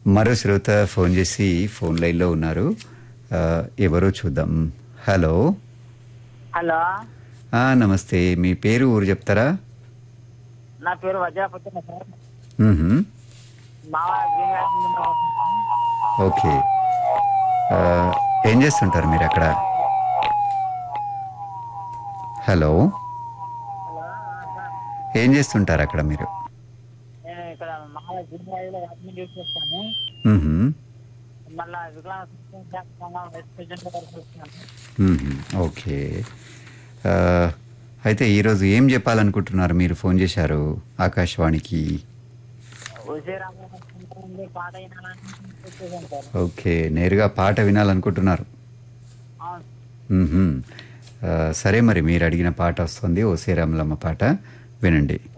మరో శ్రోత ఫోన్ చేసి ఫోన్ లైన్లో ఉన్నారు ఆ, ఎవరో చూద్దాం హలో హలో ఆ, నమస్తే మీ పేరు ఊరు చెప్తారా నా పేరు వజ్రాపతి సార్ మ్మ్హ్మ్. మా ఓకే ఆ, ఏం చేస్తుంటారు మీరు అక్కడ హలో ఏం చేస్తుంటారు అక్కడ మీరు నేను ఇక్కడ మా జిల్లాలో అడ్మిట్ చేసేస్తాను మ్మ్హ్మ్. మళ్ళా వికలాంగ ప్రెసిడెంట్ వరకు వస్తున్నాను మ్మ్హ్మ్. ఓకే ఆ, అయితే ఈరోజు ఏం చెప్పాలనుకుంటున్నారు మీరు ఫోన్ చేశారు ఆకాశవాణికి ఉసే రామచంద్ర పాట వినాలని వచ్చేసాను సార్ ఓకే నేరుగా పాట వినాలనుకుంటున్నారు అవును మ్మ్హ్మ్. ఆ, సరే మరి మీరు అడిగిన పాట వస్తుంది ఓ శ్రీరాములమ్మ పాట వినండి